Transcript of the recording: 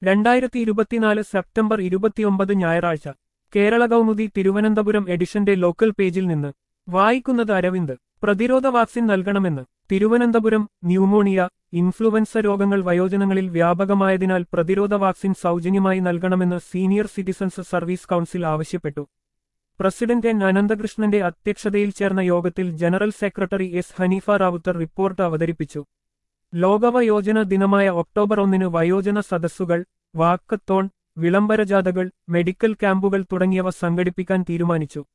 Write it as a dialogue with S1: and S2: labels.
S1: രണ്ടായിരത്തി ഇരുപത്തിനാല് സെപ്റ്റംബർ ഇരുപത്തിയൊമ്പത് ഞായറാഴ്ച കേരള കൗമുദി തിരുവനന്തപുരം എഡിഷന്റെ ലോക്കൽ പേജിൽ നിന്ന് വായിക്കുന്നത് അരവിന്ദ് പ്രതിരോധ വാക്സിൻ നൽകണമെന്ന് തിരുവനന്തപുരം ന്യൂമോണിയ ഇൻഫ്ലുവൻസ രോഗങ്ങൾ വയോജനങ്ങളിൽ വ്യാപകമായതിനാൽ പ്രതിരോധ വാക്സിൻ സൗജന്യമായി നൽകണമെന്ന് സീനിയർ സിറ്റിസൺസ് സർവീസ് കൗൺസിൽ ആവശ്യപ്പെട്ടു പ്രസിഡന്റ് എൻ അനന്തകൃഷ്ണന്റെ അധ്യക്ഷതയിൽ ചേർന്ന യോഗത്തിൽ general secretary S Hanifa Rawther report അവതരിപ്പിച്ചു ലോകവയോജന ദിനമായ ഒക്ടോബർ ഒന്നിന് വയോജന സദസ്സുകൾ വാക്കത്തോൺ വിളംബരജാഥകൾ മെഡിക്കൽ ക്യാമ്പുകൾ തുടങ്ങിയവ സംഘടിപ്പിക്കാൻ തീരുമാനിച്ചു